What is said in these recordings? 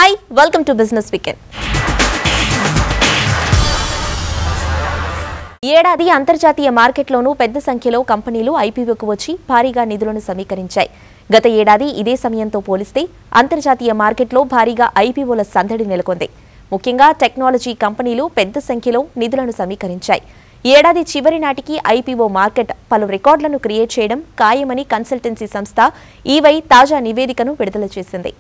Hi welcome to business weekend ఏడాది అంతర్జాతీయ మార్కెట్లోనూ పెద్ద సంఖ్యలో కంపెనీలు ఐపీఓకు వచ్చి భారీగా నిధులను సమీకరించాయి గత ఏడాది ఇదే సమయంతో పోలిస్తే అంతర్జాతీయ మార్కెట్లో భారీగా ఐపీఓల సందడి నెలకొంది ముఖ్యంగా టెక్నాలజీ కంపెనీలు పెద్ద సంఖ్యలో నిధులను సమీకరించాయి ఏడాది చివరి నాటికి ఐపీఓ మార్కెట్ పలు రికార్డులను క్రియేట్ చేయడం ఖాయమని కన్సల్టెన్సీ సంస్థ ఈవై తాజా నివేదికను విడుదల చేసింది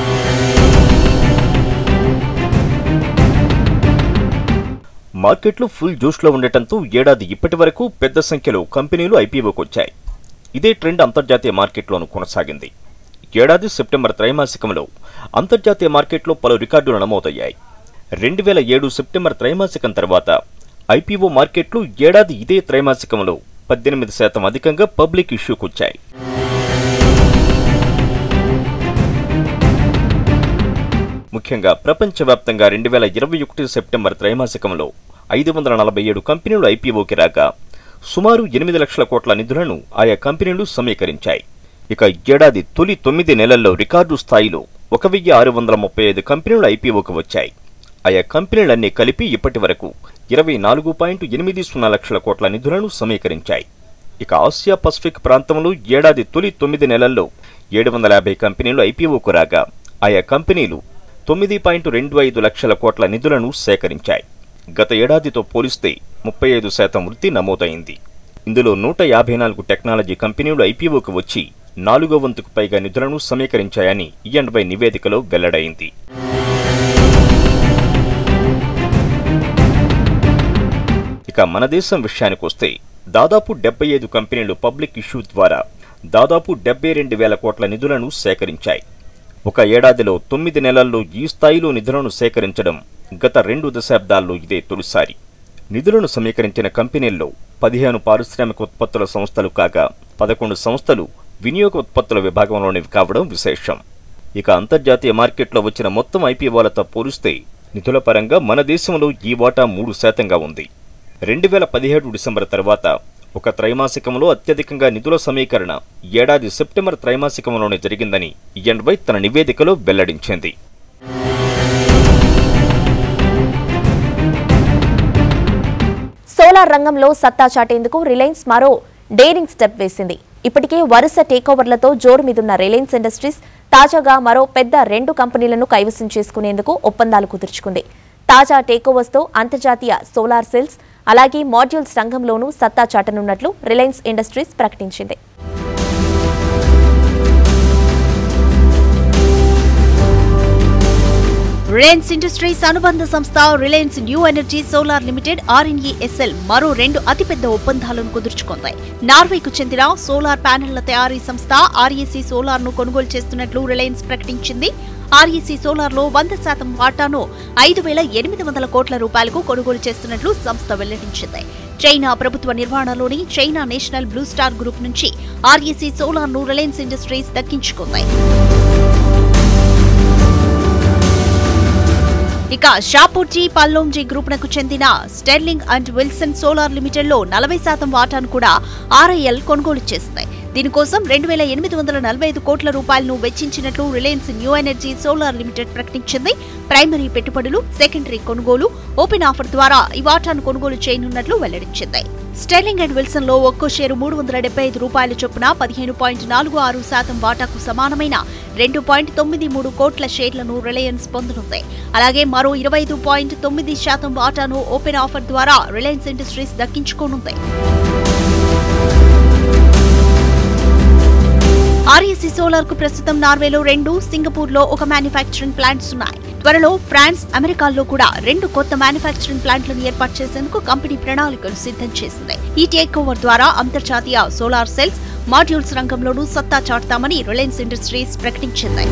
మార్కెట్లు ఫుల్ జోష్లో ఉండటంతో ఏడాది ఇప్పటి వరకు పెద్ద సంఖ్యలో కంపెనీలు ఐపీఓకి వచ్చాయి ఇదే ట్రెండ్ అంతర్జాతీయ మార్కెట్లోనూ కొనసాగింది ఏడాది సెప్టెంబర్ త్రైమాసికంలో అంతర్జాతీయ మార్కెట్లో పలు రికార్డులు నమోదయ్యాయి రెండు వేల ఏడు సెప్టెంబర్ త్రైమాసికం తర్వాత ఐపీఓ మార్కెట్లు ఏడాది ఇదే త్రైమాసికంలో పద్దెనిమిది శాతం అధికంగా పబ్లిక్ ఇష్యూకి వచ్చాయి ముఖ్యంగా ప్రపంచవ్యాప్తంగా రెండు వేల ఇరవై ఒకటి సెప్టెంబర్ త్రైమాసికంలో ఐదు వందల నలభై ఏడు కంపెనీలు ఐపీఓకి రాగా సుమారు ఎనిమిది లక్షల కోట్ల నిధులను ఆయా కంపెనీలు సమీకరించాయి ఇక ఏడాది తొలి తొమ్మిది నెలల్లో రికార్డు స్థాయిలో ఒక వెయ్యి ఆరు వందల ముప్పై ఐదు కంపెనీలు ఐపీఓకి వచ్చాయి ఆయా కంపెనీలన్నీ కలిపి ఇప్పటి వరకు ఇరవై నాలుగు పాయింట్ ఎనిమిది సున్నా లక్షల కోట్ల నిధులను సమీకరించాయి ఇక ఆసియా పసిఫిక్ ప్రాంతంలో ఏడాది తొలి తొమ్మిది నెలల్లో ఏడు వందల యాభై కంపెనీలు ఐపీఓకు రాగా ఆయా కంపెనీలు తొమ్మిది పాయింట్ రెండు ఐదు లక్షల కోట్ల నిధులను సేకరించాయి గత ఏడాదితో పోలిస్తే ముప్పై ఐదు శాతం వృద్ధి నమోదైంది ఇందులో నూట యాభై నాలుగు టెక్నాలజీ కంపెనీలు ఐపీఓకు వచ్చి నాలుగో వంతుకు పైగా నిధులను సమీకరించాయని ఈఎండ్వై నివేదికలో వెల్లడైంది ఇక మన దేశం విషయానికొస్తే దాదాపు డెబ్బై ఐదు కంపెనీలు పబ్లిక్ ఇష్యూ ద్వారా దాదాపు డెబ్బై రెండు వేల కోట్ల నిధులను సేకరించాయి ఒక ఏడాదిలో తొమ్మిది నెలల్లో ఈ స్థాయిలో నిధులను సేకరించడం గత రెండు దశాబ్దాల్లో ఇదే తొలిసారి నిధులను సమీకరించిన కంపెనీల్లో పదిహేను పారిశ్రామిక ఉత్పత్తుల సంస్థలు కాగా పదకొండు సంస్థలు వినియోగ ఉత్పత్తుల విభాగంలోనివి కావడం విశేషం ఇక అంతర్జాతీయ మార్కెట్లో వచ్చిన మొత్తం ఐపీఓలతో పోలిస్తే నిధుల పరంగా మన దేశంలో ఈ వాటా మూడు శాతంగా ఉంది రెండు వేల పదిహేడు డిసెంబర్ తర్వాత ఒక త్రైమాసికంలో అత్యధికంగా నిధుల సమీకరణ ఏడాది సెప్టెంబర్ త్రైమాసికంలోనే జరిగిందని ఈఎన్వై తన నివేదికలో వెల్లడించింది సోలార్ రంగంలో సత్తా చాటేందుకు రిలయన్స్ మరో డేరింగ్ స్టెప్ వేసింది ఇప్పటికే వరుస టేకోవర్లతో జోరు మీదున్న రిలయన్స్ ఇండస్ట్రీస్ తాజాగా మరో పెద్ద రెండు కంపెనీలను కైవసం చేసుకునేందుకు ఒప్పందాలు కుదుర్చుకుంది తాజా టేకోవర్స్తో అంతర్జాతీయ సోలార్ సెల్స్ అలాగే మాడ్యూల్స్ రంగంలోనూ సత్తా చాటనున్నట్లు రిలయన్స్ ఇండస్ట్రీస్ ప్రకటించింది రిలయన్స్ ఇండస్ట్రీస్ అనుబంధ సంస్థ Reliance New Energy Solar Limited RNESL మరో రెండు అతిపెద్ద ఒప్పందాలను కుదుర్చుకుంది నార్వేకు చెందిన సోలార్ ప్యానెళ్ల తయారీ సంస్థ ఆర్ఈసీ సోలార్ ను కొనుగోలు చేస్తున్నట్లు రిలయన్స్ ప్రకటించింది ఆర్ఈసీ సోలార్ లో వంద శాతం వాటాను ఐదు వేల ఎనిమిది వందల కోట్ల రూపాయలకు కొనుగోలు చేస్తున్నట్లు సంస్థ వెల్లడించింది చైనా ప్రభుత్వ నిర్వహణలోని China National Blue Star Group నుంచి ఆర్ఈసీ సోలార్ ను రిలయన్స్ ఇండస్ట్రీస్ దక్కించుకుంది ఇక షాపూర్జీ పల్లోంజీ గ్రూప్ నకు చెందిన Sterling and Wilson Solar Limited లో నలభై శాతం వాటాను కూడా ఆర్ఐఎల్ కొనుగోలు చేసింది దీనికోసం రెండు వేల ఎనిమిది వందల నలభై ఐదు కోట్ల రూపాయలను వెచ్చించినట్లు Reliance New Energy Solar Limited ప్రకటించింది ప్రైమరీ పెట్టుబడులు సెకండరీ కొనుగోలు ఓపెన్ ఆఫర్ ద్వారా ఈ వాటాను కొనుగోలు చేయనున్నట్లు వెల్లడించింది స్టెర్లింగ్ అండ్ విల్సన్ లో ఒక్కో షేరు మూడు వందల డెబ్బై ఐదు రూపాయల చొప్పున పదిహేను పాయింట్ నాలుగు ఆరు శాతం వాటాకు సమానమైన రెండు పాయింట్ తొమ్మిది మూడు కోట్ల షేర్లను రిలయన్స్ పొందనుంది అలాగే మరో ఇరవై ఐదు పాయింట్ తొమ్మిది శాతం వాటాను ఓపెన్ ఆఫర్ ద్వారా రిలయన్స్ ఇండస్ట్రీస్ దక్కించుకోనుంది ఆర్ఈసీ సోలార్ కు ప్రస్తుతం నార్వేలో రెండు సింగపూర్ లో ఒక మ్యానుఫ్యాక్చరింగ్ ప్లాంట్స్ ఉన్నాయి త్వరలో ఫ్రాన్స్ అమెరికాల్లో కూడా రెండు కొత్త మ్యానుఫ్యాక్చరింగ్ ప్లాంట్లను ఏర్పాటు చేసేందుకు కంపెనీ ప్రణాళికలు సిద్ధం చేసింది ఈ టేక్ ఓవర్ ద్వారా అంతర్జాతీయ సోలార్ సెల్స్ మాడ్యూల్స్ రంగంలోనూ సత్తా చాటుతామని రిలయన్స్ ఇండస్ట్రీస్ ప్రకటించింది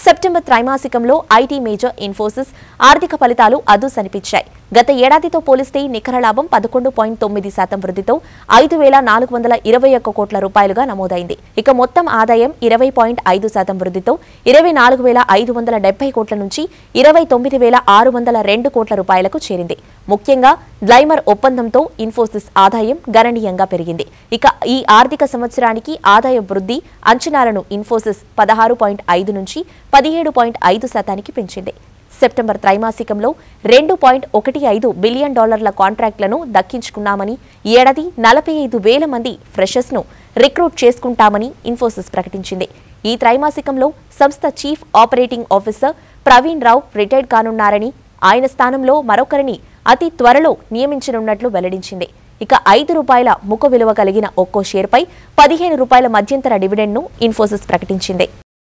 సెప్టెంబర్ త్రైమాసికంలో ఐటీ మేజర్ ఇన్ఫోసిస్ ఆర్థిక ఫలితాలు అదుసనిపించాయి గత ఏడాదితో పోలిస్తే నికర లాభం పదకొండు పాయింట్ తొమ్మిది శాతం వృద్ధితో ఐదు వేల నాలుగు వందల ఇరవై ఒక్క కోట్ల రూపాయలుగా నమోదైంది ఇక మొత్తం ఆదాయం ఇరవై పాయింట్ ఐదు శాతం వృద్ధితో ఇరవై నాలుగు వేల ఐదు వందల డెబ్బై కోట్ల నుంచి ఇరవై తొమ్మిది వేల ఆరు వందల రెండు కోట్ల రూపాయలకు చేరింది ముఖ్యంగా గ్లైమర్ ఒప్పందంతో ఇన్ఫోసిస్ ఆదాయం గణనీయంగా పెరిగింది ఇక ఈ ఆర్థిక సంవత్సరానికి ఆదాయ వృద్ధి అంచనాలను ఇన్ఫోసిస్ పదహారు పాయింట్ ఐదు నుంచి పదిహేడు పాయింట్ ఐదు శాతానికి పెంచింది సెప్టెంబర్ త్రైమాసికంలో రెండు పాయింట్ ఒకటి ఐదు బిలియన్ డాలర్ల కాంట్రాక్టులను దక్కించుకున్నామని ఈ ఏడాది నలభై ఐదు వేల మంది ఫ్రెషర్స్ను రిక్రూట్ చేసుకుంటామని ఇన్ఫోసిస్ ప్రకటించింది ఈ త్రైమాసికంలో సంస్థ chief operating officer Praveen Rao retired కానున్నారని ఆయన స్థానంలో మరొకరిని అతి త్వరలో నియమించనున్నట్లు వెల్లడించింది ఇక ఐదు రూపాయల ముఖ విలువ కలిగిన ఒక్కో షేర్పై పదిహేను రూపాయల మధ్యంతర డివిడెండ్ను ఇన్ఫోసిస్ ప్రకటించింది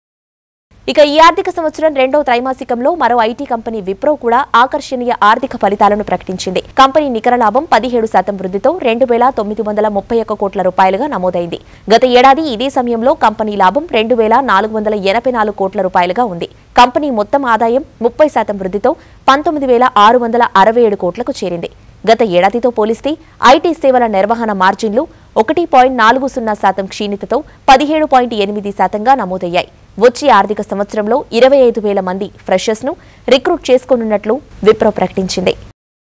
ఇక ఈ ఆర్థిక సంవత్సరం రెండో త్రైమాసికంలో మరో ఐటీ కంపెనీ విప్రో కూడా ఆకర్షణీయ ఆర్థిక ఫలితాలను ప్రకటించింది కంపెనీ నికర లాభం పదిహేడు శాతం వృద్ధితో రెండు వేల తొమ్మిది వందల ముప్పై ఒక్క కోట్ల రూపాయలుగా నమోదైంది గత ఏడాది ఇదే సమయంలో కంపెనీ లాభం రెండు వేల నాలుగు వందల ఎనభై నాలుగు కోట్ల రూపాయలుగా ఉంది కంపెనీ మొత్తం ఆదాయం ముప్పై శాతం వృద్ధితో పంతొమ్మిది వేల ఆరు వందల అరవై ఏడు కోట్లకు చేరింది గత ఏడాదితో పోలిస్తే ఐటీ సేవల నిర్వహణ మార్జిన్లు ఒకటి పాయింట్ నాలుగు సున్నా శాతం క్షీణితతో పదిహేడు పాయింట్ ఎనిమిది శాతంగా నమోదయ్యాయి వచ్చే ఆర్థిక సంవత్సరంలో ఇరవై ఐదు వేల మంది ఫ్రెషర్స్ను రిక్రూట్ చేసుకోనున్నట్లు విప్రో ప్రకటించింది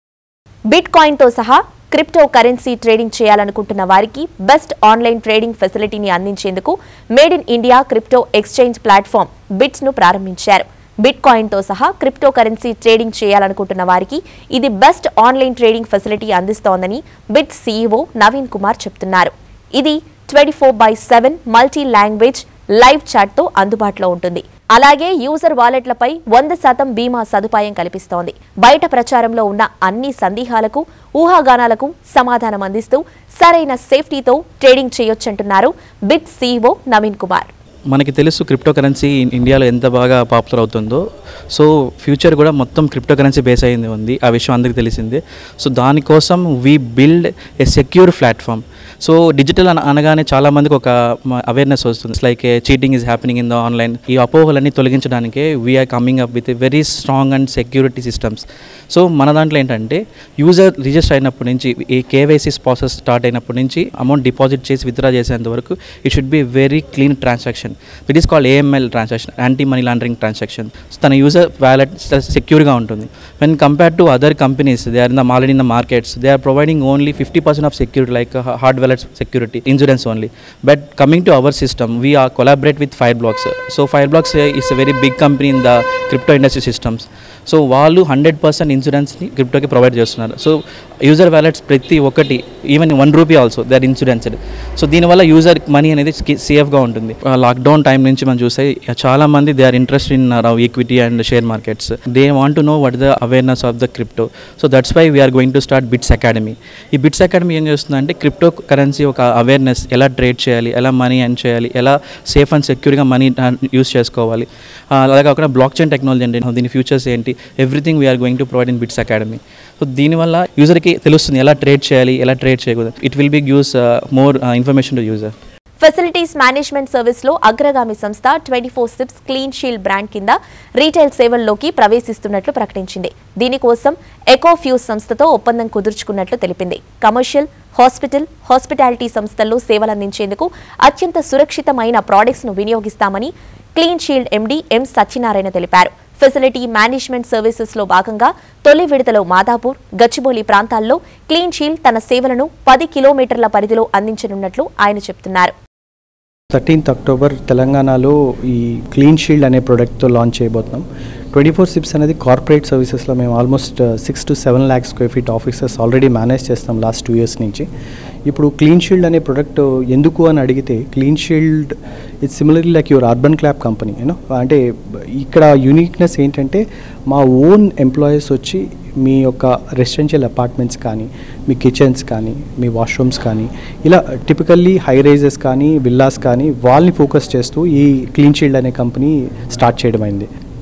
బిట్ కాయిన్తో సహా క్రిప్టో కరెన్సీ ట్రేడింగ్ చేయాలనుకుంటున్న వారికి బెస్ట్ ఆన్లైన్ ట్రేడింగ్ ఫెసిలిటీని అందించేందుకు made in India crypto exchange platform Bits ను ప్రారంభించారు బిట్ కాయిన్తో సహా క్రిప్టో కరెన్సీ ట్రేడింగ్ చేయాలనుకుంటున్న వారికి ఇది బెస్ట్ ఆన్లైన్ ట్రేడింగ్ ఫెసిలిటీ అందిస్తోందని బిట్ సీఈఓ నవీన్ కుమార్ చెప్తున్నారు ఇది twenty four by seven multi language live చాట్తో అందుబాటులో ఉంటుంది అలాగే యూజర్ వాలెట్లపై వంద శాతం బీమా సదుపాయం కల్పిస్తోంది బయట ప్రచారంలో ఉన్న అన్ని సందేహాలకు ఊహాగానాలకు సమాధానం అందిస్తూ సరైన సేఫ్టీతో ట్రేడింగ్ చేయొచ్చంటున్నారు బిట్ సీఈఓ నవీన్ కుమార్ మనకి తెలుసు క్రిప్టో కరెన్సీ ఇండియాలో ఎంత బాగా పాపులర్ అవుతుందో సో ఫ్యూచర్ కూడా మొత్తం క్రిప్టో కరెన్సీ బేస్ అయింది ఉంది ఆ విషయం అందరికీ తెలిసిందే సో దానికోసం we build a secure platform so digital అన అనగానే చాలా మందికి ఒక అవేర్నెస్ వస్తుంది like cheating is happening in the online ఈ అపోహలన్నీ తొలగించడానికే we are coming up with very strong and security systems so మన దాంట్లో ఏంటంటే యూజర్ రిజిస్టర్ అయినప్పటి నుంచి ఈ కేవైసీ ప్రాసెస్ స్టార్ట్ అయినప్పటి నుంచి అమౌంట్ డిపాజిట్ చేసి విత్డ్రా చేసేంత వరకు it should be very clean transaction it is called AML transaction anti money laundering transaction తన యూజర్ వ్యాలెట్ సెక్యూర్గా ఉంటుంది when compare to other companies they are in the already in the markets they are providing only fifty percent of security like hard wallet security insurance only but coming to our system we are collaborate with Fireblocks so Fireblocks is a very big company in the crypto industry systems so వాళ్ళు hundred percent ఇన్సూరెన్స్ని క్రిప్టోకి provide చేస్తున్నారు so user wallets ప్రతి ఒక్కటి even one rupee also they are insuranced so దీనివల్ల user money అనేది సేఫ్గా ఉంటుంది లాక్డౌన్ టైం నుంచి మనం చూస్తే చాలా మంది they are interest in equity and share markets they want to know what the awareness of the crypto so that's why we are going to start Bits academy ఈ Bits academy ఏం చేస్తుందంటే cryptocurrency ఒక awareness ఎలా trade చేయాలి ఎలా money earn చేయాలి ఎలా safe and సెక్యూర్గా మనీ యూస్ చేసుకోవాలి ఆ, అలాగే కాకుండా బ్లాక్ చైన్ టెక్నాలజీ అంటే దీని ఫ్యూచర్స్ ఏంటి everything we are going to provide in Bits academy so దీనివల్ల యూజర్కి తెలుస్తుంది ఎలా ట్రేడ్ చేయాలి ఎలా ట్రేడ్ చేయకూడదు it will be gives more information to user facilities management సర్వీస్లో అగ్రగామి సంస్థ ట్వంటీ ఫోర్ సిప్స్ క్లీన్ షీల్డ్ బ్రాండ్ కింద రీటైల్ సేవల్లోకి ప్రవేశిస్తున్నట్లు ప్రకటించింది దీనికోసం ఎకోఫ్యూస్ సంస్థతో ఒప్పందం కుదుర్చుకున్నట్లు తెలిపింది కమర్షియల్ హాస్పిటల్ హాస్పిటాలిటీ సంస్థల్లో సేవలందించేందుకు అత్యంత సురక్షితమైన ప్రాడక్ట్స్ ను వినియోగిస్తామని Clean Shield MD M Satyanarayana తెలిపారు ఫెసిలిటీ మేనేజ్మెంట్ సర్వీసెస్ లో భాగంగా తొలి విడతలో మాదాపూర్ గచ్చిబౌలి ప్రాంతాల్లో క్లీన్ షీల్డ్ తన సేవలను పది కిలోమీటర్ల పరిధిలో అందించనున్నట్లు ఆయన చెప్తున్నారు థర్టీన్త్ అక్టోబర్ తెలంగాణలో ఈ క్లీన్ షీల్డ్ అనే ప్రోడక్ట్తో లాంచ్ చేయబోతున్నాం ట్వంటీ ఫోర్ సిప్స్ అనేది కార్పొరేట్ సర్వీసెస్లో మేము almost six to seven lakhs square feet offices already manage చేస్తాం లాస్ట్ టూ ఇయర్స్ నుంచి ఇప్పుడు క్లీన్ షీల్డ్ అనే ప్రోడక్ట్ ఎందుకు అని అడిగితే Clean Shield it's similarly like your UrbanClap company you know అంటే ఇక్కడ యూనిక్నెస్ ఏంటంటే మా ఓన్ ఎంప్లాయీస్ వచ్చి మీ యొక్క రెసిడెన్షియల్ అపార్ట్మెంట్స్ కానీ మీ కిచెన్స్ కానీ మీ వాష్రూమ్స్ కానీ ఇలా టిపికల్లీ హై రైజెస్ కానీ విల్లాస్ కానీ వాళ్ళని ఫోకస్ చేస్తూ ఈ క్లీన్ షీల్డ్ అనే కంపెనీ స్టార్ట్ చేయడం అయింది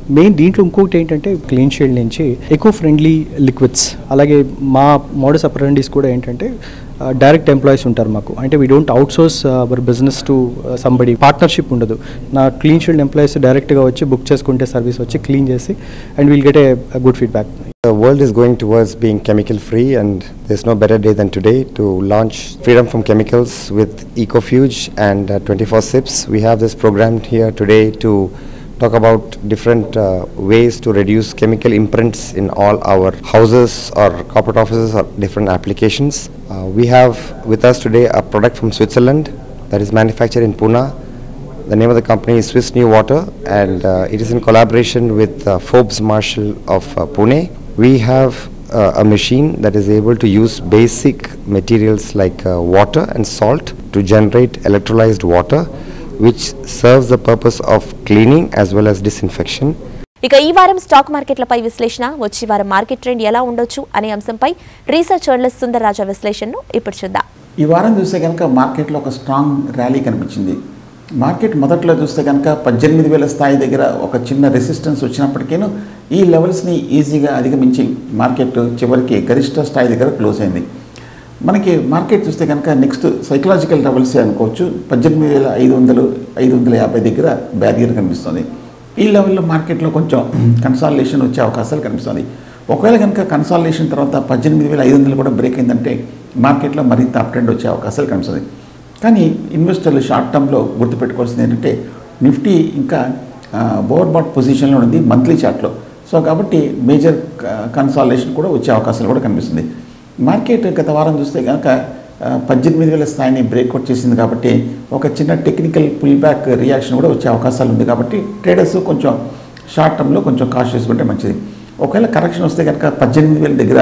మెయిన్ దీంట్లో ఇంకొకటి ఏంటంటే క్లీన్ షీల్డ్ నుంచి ఎకో ఫ్రెండ్లీ లిక్విడ్స్ అలాగే మా మోడస్ అపరెండీస్ కూడా ఏంటంటే డైరెక్ట్ ఎంప్లాయీస్ ఉంటారు మాకు అంటే we don't outsource our business to somebody partnership ఉండదు నా క్లీన్ షీల్డ్ ఎంప్లాయీస్ డైరెక్ట్గా వచ్చి బుక్ చేసుకుంటే సర్వీస్ వచ్చి క్లీన్ చేసి and will get a good feedback The world is going towards being chemical free, and there's no better day than today to launch Freedom from Chemicals with EcoFuge and uh, 24 SIPs. We have this program here today to talk about different uh, ways to reduce chemical imprints in all our houses or corporate offices or different applications. Uh, we have with us today a product from Switzerland that is manufactured in Pune. The name of the company is Swiss New Water, and uh, it is in collaboration with uh, Forbes Marshall of uh, Pune. We have uh, a machine that is able to use basic materials like uh, water and salt to generate electrolyzed water, which serves the purpose of cleaning as well as disinfection. ఇక ఈ వారం stock మార్కెట్లపై విశ్లేషణ వచ్చే వారం market trend ఎలా ఉండొచ్చు అనే అంశంపై రీసెర్చ్ జర్నలిస్ట్ సుందర్ రాజా విశ్లేషణను ఇప్పుడు చూద్దాం ఈ వారం చూస్తే కనుక మార్కెట్లో ఒక స్ట్రాంగ్ ర్యాలీ కనిపించింది మార్కెట్ మొదట్లో చూస్తే కనుక పద్దెనిమిది వేల స్థాయి దగ్గర ఒక చిన్న రెసిస్టెన్స్ వచ్చినప్పటికీను ఈ లెవెల్స్ని ఈజీగా అధిగమించి మార్కెట్ చివరికి గరిష్ట స్థాయి దగ్గర క్లోజ్ అయింది మనకి మార్కెట్ చూస్తే కనుక నెక్స్ట్ సైకలాజికల్ లెవెల్స్ అనుకోవచ్చు పద్దెనిమిది వేల ఐదు వందలు ఐదు వందల యాభై దగ్గర బ్యారియర్ కనిపిస్తుంది ఈ లెవెల్లో మార్కెట్లో కొంచెం కన్సాలిడేషన్ వచ్చే అవకాశాలు కనిపిస్తుంది ఒకవేళ కనుక కన్సాలిడేషన్ తర్వాత పద్దెనిమిది వేల ఐదు వందలు కూడా బ్రేక్ అయిందంటే మార్కెట్లో మరింత అప్ ట్రెండ్ వచ్చే అవకాశాలు కనిపిస్తుంది కానీ ఇన్వెస్టర్లు షార్ట్ టర్మ్లో గుర్తుపెట్టుకోవాల్సింది ఏంటంటే నిఫ్టీ ఇంకా ఓవర్ బాట్ పొజిషన్లో ఉంది మంత్లీ చార్ట్లో సో కాబట్టి మేజర్ కన్సాలేషన్ కూడా వచ్చే అవకాశాలు కూడా కనిపిస్తుంది మార్కెట్ గత వారం చూస్తే కనుక ఆ, పద్దెనిమిది వేల స్థాయిని బ్రేక్అవుట్ చేసింది కాబట్టి ఒక చిన్న టెక్నికల్ పుల్ బ్యాక్ రియాక్షన్ కూడా వచ్చే అవకాశాలు ఉంది కాబట్టి ట్రేడర్స్ కొంచెం షార్ట్ టర్మ్లో కొంచెం కాషియస్ ఉంటే మంచిది ఒకవేళ కరెక్షన్ వస్తే కనుక పద్దెనిమిది వేల దగ్గర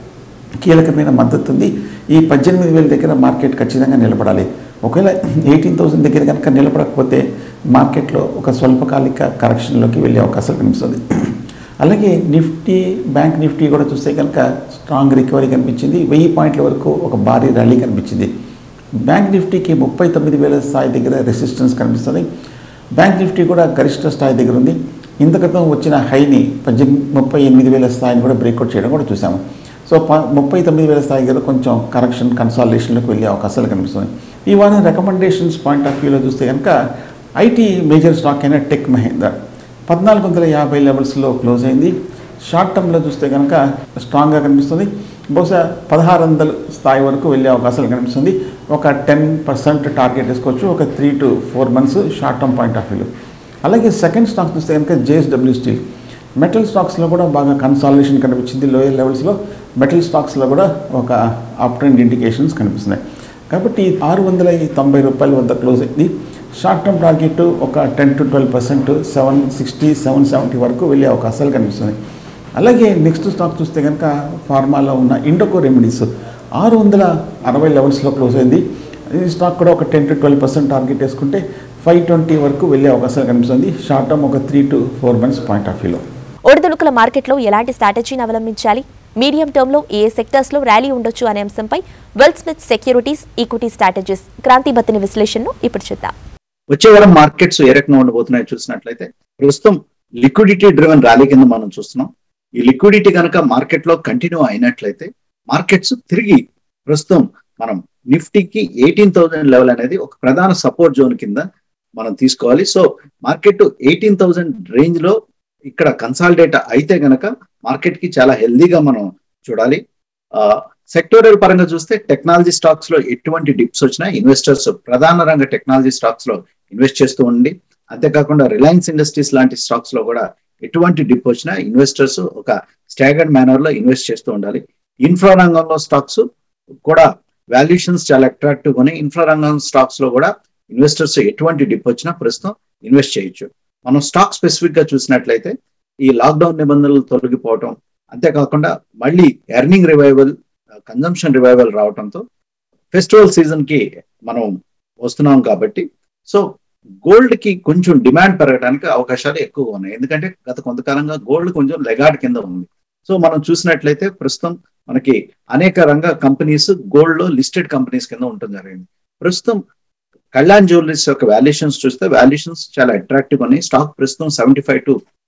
కీలకమైన మద్దతు ఉంది ఈ పద్దెనిమిది వేల దగ్గర మార్కెట్ ఖచ్చితంగా నిలబడాలి ఒకవేళ ఎయిటీన్ థౌసండ్ దగ్గర కనుక నిలబడకపోతే మార్కెట్లో ఒక స్వల్పకాలిక కరెక్షన్లోకి వెళ్ళే అవకాశాలు కనిపిస్తుంది అలాగే నిఫ్టీ బ్యాంక్ నిఫ్టీ కూడా చూస్తే కనుక స్ట్రాంగ్ రికవరీ కనిపించింది వెయ్యి పాయింట్ల వరకు ఒక భారీ ర్యాలీ కనిపించింది బ్యాంక్ నిఫ్టీకి ముప్పై తొమ్మిది వేల స్థాయి దగ్గర రెసిస్టెన్స్ కనిపిస్తుంది బ్యాంక్ నిఫ్టీ కూడా గరిష్ట స్థాయి దగ్గర ఉంది ఇంత క్రితం వచ్చిన హైని పద్దెనిమిది ముప్పై ఎనిమిది వేల స్థాయిని కూడా బ్రేక్అవుట్ చేయడం కూడా చూసాము సో ప ముప్పై తొమ్మిది వేల స్థాయి దగ్గర కొంచెం కరెక్షన్ కన్సాలిడేషన్లోకి వెళ్ళే అవకాశాలు కనిపిస్తుంది ఈ వారం రికమెండేషన్స్ పాయింట్ ఆఫ్ వ్యూలో చూస్తే కనుక ఐటీ మేజర్ స్టాక్ అయిన టెక్ మహేందర్ పద్నాలుగు వందల యాభై లెవెల్స్లో క్లోజ్ అయింది షార్ట్ టర్మ్లో చూస్తే కనుక స్ట్రాంగ్గా కనిపిస్తుంది బహుశా పదహారు వందల స్థాయి వరకు వెళ్ళే అవకాశాలు కనిపిస్తుంది ఒక టెన్ పర్సెంట్ టార్గెట్ వేసుకోవచ్చు ఒక three to four months short term point of వ్యూలో అలాగే సెకండ్ స్టాక్ చూస్తే కనుక జేఎస్డబ్ల్యూ స్టీల్ మెటల్ స్టాక్స్లో కూడా బాగా కన్సాలిడేషన్ కనిపించింది లోయర్ లెవెల్స్లో మెటల్ స్టాక్స్లో కూడా ఒక అప్ ట్రెండ్ ఇండికేషన్స్ కనిపిస్తున్నాయి కాబట్టి ఆరు వందల తొంభై రూపాయల వద్ద క్లోజ్ అయింది షార్ట్ టర్మ్ టార్గెట్ ఒక ten to twelve percent seven sixty seven seventy వరకు వెళ్ళే అవకాశాలు కనిపిస్తున్నాయి అలాగే నెక్స్ట్ స్టాక్ చూస్తే కనుక ఫార్మాలో ఉన్న ఇండోకో రెమెడీస్ ఆరు వందల అరవై లెవెల్స్లో క్లోజ్ అయింది ఈ స్టాక్ కూడా ఒక ten to twelve percent target వేసుకుంటే ఫైవ్ ట్వంటీ వరకు వెళ్ళే అవకాశాలు కనిపిస్తుంది షార్ట్ టర్మ్ ఒక three to four months point of వ్యూలో ఒడిదుడుకుల మార్కెట్లో ఎలాంటి స్ట్రాటజీని అవలంబించాలి మీడియం టర్మ్లో ఏ సెక్టర్స్లో ర్యాలీ ఉండొచ్చు అనే అంశంపై Wealth Smith Securities equity strategies Kranthi Battina విశ్లేషణను ఇప్పుడు చూద్దాం వచ్చే వారం మార్కెట్స్ ఏ రకంగా ఉండబోతున్నాయో చూసినట్లయితే ప్రస్తుతం లిక్విడిటీ డ్రివెన్ ర్యాలీ కింద మనం చూస్తున్నాం ఈ లిక్విడిటీ కనుక మార్కెట్ లో కంటిన్యూ అయినట్లయితే మార్కెట్స్ తిరిగి ప్రస్తుతం మనం నిఫ్టీకి ఎయిటీన్ థౌసండ్ లెవెల్ అనేది ఒక ప్రధాన సపోర్ట్ జోన్ కింద మనం తీసుకోవాలి so market eighteen thousand range లో ఇక్కడ కన్సాలిడేట్ అయితే గనక మార్కెట్ కి చాలా హెల్దీగా మనం చూడాలి సెక్టోరియల్ పరంగా చూస్తే టెక్నాలజీ స్టాక్స్ లో ఎటువంటి డిప్స్ వచ్చినా ఇన్వెస్టర్స్ ప్రధాన రంగ టెక్నాలజీ స్టాక్స్ లో ఇన్వెస్ట్ చేస్తూ ఉండి అంతేకాకుండా రిలయన్స్ ఇండస్ట్రీస్ లాంటి స్టాక్స్ లో కూడా ఎటువంటి డిప్ వచ్చినా ఇన్వెస్టర్స్ ఒక స్టాగర్డ్ మేనర్ లో ఇన్వెస్ట్ చేస్తూ ఉండాలి ఇన్ఫ్రా రంగంలో స్టాక్స్ కూడా వాల్యుయేషన్స్ చాలా అట్రాక్టివ్ ఉన్నాయి ఇన్ఫ్రా రంగం స్టాక్స్ లో కూడా ఇన్వెస్టర్స్ ఎటువంటి డిప్ వచ్చినా ప్రస్తుతం ఇన్వెస్ట్ చేయొచ్చు మనం స్టాక్ స్పెసిఫిక్ గా చూసినట్లయితే ఈ లాక్డౌన్ నిబంధనలు తొలగిపోవటం అంతేకాకుండా మళ్ళీ ఎర్నింగ్ రివైవల్ కన్జంప్షన్ రివైవల్ రావడంతో ఫెస్టివల్ సీజన్ కి మనం వస్తున్నాం కాబట్టి సో గోల్డ్ కి కొంచెం డిమాండ్ పెరగడానికి అవకాశాలు ఎక్కువగా ఉన్నాయి ఎందుకంటే గత కొంతకాలంగా గోల్డ్ కొంచెం లెగాడ్ కింద ఉంది సో మనం చూసినట్లయితే ప్రస్తుతం మనకి అనేక రంగ కంపెనీస్ గోల్డ్ లో లిస్టెడ్ కంపెనీస్ కింద ఉంటుంది జరిగింది ప్రస్తుతం కళ్యాణ్ జ్యువెలరీస్ యొక్క వాల్యుయేషన్స్ చూస్తే వాల్యుయేషన్స్ చాలా అట్రాక్టివ్ ఉన్నాయి స్టాక్ ప్రస్తుతం seventy five to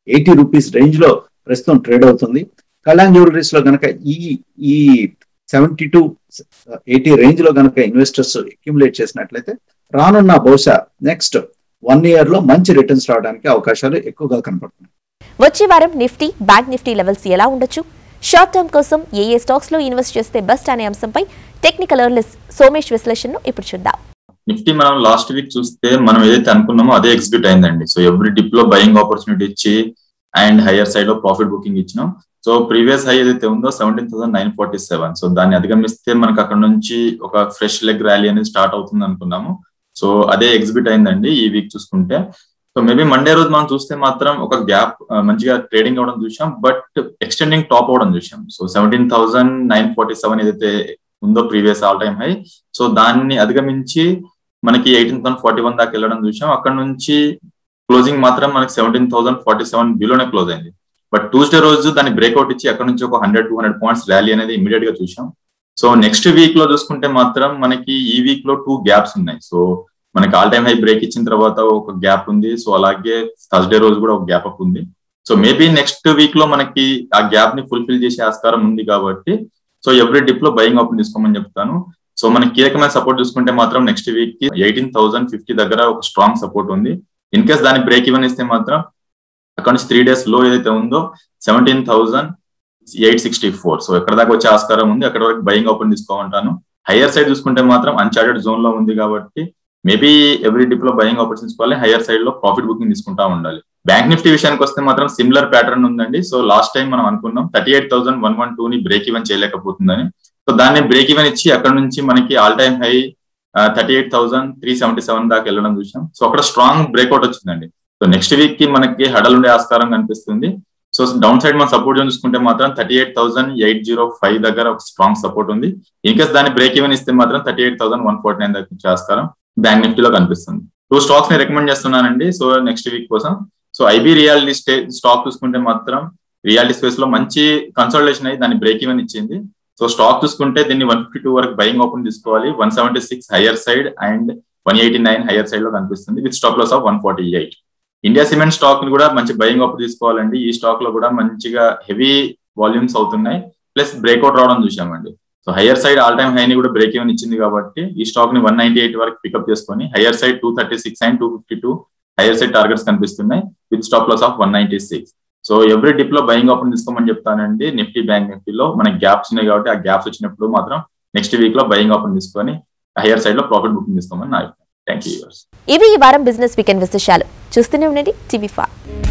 eighty rupees range లో ప్రస్తుతం ట్రేడ్ అవుతుంది కళ్యాణ్ జ్యువెలరీస్ లో కనుక ఈ ఈ సెవెంటీ టు ఎయిటీ రేంజ్ లో కనుక ఇన్వెస్టర్స్ అక్యుములేట్ చేసినట్లయితే రానున్న బహుశా నెక్స్ట్ వన్ ఇయర్ లో మంచి రిటర్న్స్ రావడానికి అవకాశాలు ఎక్కువగా కనపడుతున్నాయి వచ్చే వారం నిఫ్టీ బ్యాంక్ నిఫ్టీ లెవెల్స్ ఎలా ఉండొచ్చు షార్ట్ టర్మ్ కోసం ఏ ఏ స్టాక్స్ లో ఇన్వెస్ట్ చేస్తే బెస్ట్ అనే అంశంపై టెక్నికల్ ఎర్నలిస్ట్ సోమేష్ విశ్లేషణను ఇప్పుడు చూద్దాం నిఫ్టీ మనం లాస్ట్ వీక్ చూస్తే మనం ఏదైతే అనుకున్నామో అదే ఎగ్జిక్యూట్ అయిందండి సో ఎవ్రీ డిప్ లో బయింగ్ ఆపర్చునిటీ ఇచ్చి అండ్ హైయర్ సైడ్ లో ప్రాఫిట్ బుకింగ్ ఇచ్చినాం సో ప్రీవియస్ హై ఏదైతే ఉందో seventeen thousand nine forty seven so దాన్ని అధిగమిస్తే మనకు అక్కడ నుంచి ఒక ఫ్రెష్ లెగ్ ర్యాలీ అనేది స్టార్ట్ అవుతుంది అనుకున్నాము సో అదే ఎగ్జిబిట్ అయిందండి ఈ వీక్ చూసుకుంటే సో మేబీ మండే రోజు మనం చూస్తే మాత్రం ఒక గ్యాప్ మంచిగా ట్రేడింగ్ అవ్వడం చూసాం బట్ ఎక్స్టెండింగ్ టాప్ అవడం చూసాం so seventeen thousand nine forty seven ఏదైతే ఉందో previous all time high so దాన్ని అధిగమించి మనకి ఎయిటీన్ థౌసండ్ ఫార్టీ వన్ దాకా వెళ్ళడం చూసాం అక్కడ నుంచి క్లోజింగ్ మాత్రం మనకి సెవెంటీన్ థౌసండ్ ఫార్టీ సెవెన్ బిలోనే క్లోజ్ అయింది బట్ ట్యూస్డే రోజు దాన్ని బ్రేక్అవుట్ ఇచ్చి అక్కడ నుంచి ఒక hundred two hundred points rally అనేది ఇమీడియట్ గా చూసాం సో నెక్స్ట్ వీక్ లో చూసుకుంటే మాత్రం మనకి ఈ వీక్ లో టూ గ్యాప్స్ ఉన్నాయి సో మనకి ఆల్ టైమ్ హై బ్రేక్ ఇచ్చిన తర్వాత ఒక గ్యాప్ ఉంది సో అలాగే థర్స్డే రోజు కూడా ఒక గ్యాప్ అప్ ఉంది సో మేబీ నెక్స్ట్ వీక్ లో మనకి ఆ గ్యాప్ ని ఫుల్ఫిల్ చేసే ఆస్కారం ఉంది కాబట్టి సో ఎవ్రీ డిప్ లో బయింగ్ ఆప్షన్ తీసుకోమని చెప్తాను సో మనకి కీలకమైన సపోర్ట్ చూసుకుంటే మాత్రం నెక్స్ట్ వీక్ కి ఎయిటీన్ థౌసండ్ ఫిఫ్టీ దగ్గర ఒక స్ట్రాంగ్ సపోర్ట్ ఉంది ఇన్ కేస్ దాన్ని బ్రేక్ ఇవన్ ఇస్తే మాత్రం అక్కడ నుంచి త్రీ డేస్ లో ఏదైతే ఉందో seventeen thousand eight sixty four so ఎక్కడ దాకా వచ్చే ఆస్కారం ఉంది అక్కడ వరకు బయింగ్ ఓపెన్ తీసుకోమంటాను హయ్యర్ సైడ్ చూసుకుంటే మాత్రం అన్చార్టెడ్ జోన్ లో ఉంది కాబట్టి మేబీ ఎవ్రీ డిప్ లో బయింగ్ ఆపర్చునిటీ తీసుకోవాలి హయ్యర్ సైడ్ లో ప్రాఫిట్ బుకింగ్ తీసుకుంటా ఉండాలి బ్యాంక్ నిఫ్టీ విషయానికి వస్తే మాత్రం సిమిలర్ ప్యాటర్న్ ఉందండి సో లాస్ట్ టైం మనం అనుకున్నాం thirty eight thousand one one two ని బ్రేక్ ఈవెన్ చేయలేకపోతుందని సో దాన్ని బ్రేక్ ఈవెన్ ఇచ్చి అక్కడ నుంచి మనకి all time high thirty eight thousand three seventy seven దాకా వెళ్ళడం చూసాం సో అక్కడ స్ట్రాంగ్ బ్రేక్అవుట్ వచ్చిందండి సో నెక్స్ట్ వీక్ కి మనకి హడల్ ఉండే ఆస్కారం కనిపిస్తుంది సో డౌన్ సైడ్ మనం సపోర్ట్ జోన్ చూసుకుంటే మాత్రం thirty eight thousand eight zero five దగ్గర ఒక స్ట్రాంగ్ సపోర్ట్ ఉంది ఇన్ కేస్ దాన్ని బ్రేక్ ఈవెన్ ఇస్తే మాత్రం thirty eight thousand one forty nine దగ్గర ఆస్కారం బ్యాంక్ నిఫ్టీలో కనిపిస్తుంది టూ స్టాక్స్ ని రికమెండ్ చేస్తున్నానండి సో నెక్స్ట్ వీక్ కోసం so IB realty stay stock చూసుకుంటే మాత్రం రియాలిటీ స్పేస్ లో మంచి కన్సల్టేషన్ అయ్యి దాన్ని బ్రేక్ ఈవెన్ ఇచ్చింది సో స్టాక్ చూసుకుంటే దీన్ని వన్ ఫిఫ్టీ టూ వరకు బయింగ్ ఓపెన్ తీసుకోవాలి one seventy six higher side and one eighty nine higher side లో కనిపిస్తుంది with stock loss of one forty eight India cement stock ని కూడా మంచి బయింగ్ ఓపెన్ తీసుకోవాలండి ఈ స్టాక్ లో కూడా మంచిగా హెవీ వాల్యూమ్స్ అవుతున్నాయి ప్లస్ బ్రేక్అవుట్ రావడం చూసామండి so higher side all time హైని కూడా బ్రేక్ ఈవెన్ ఇచ్చింది కాబట్టి ఈ స్టాక్ ని వన్ నైన్టీ ఎయిట్ వరకు పికప్ చేసుకొని higher side two thirty six and two fifty two higher side targets కనిపిస్తున్నాయి with stop loss of one ninety six so every dip లో బయింగ్ ఓపెన్ తీసుకోమని చెప్తానండి నిఫ్టీ బ్యాంక్ నిఫ్టీలో మనకి gaps ఉన్నాయి కాబట్టి ఆ గ్యాప్స్ వచ్చినప్పుడు మాత్రం నెక్స్ట్ వీక్ లో బయింగ్ ఓపెన్ తీసుకొని హైయర్ సైడ్ లో ప్రాఫిట్ బుకింగ్ తీసుకోమని నా థ్యాంక్ యూ ఇవి ఈ వారం బిజినెస్ వీకెండ్ విశేషాలు చూస్తూనే ఉండండి టీవీ ఫైవ్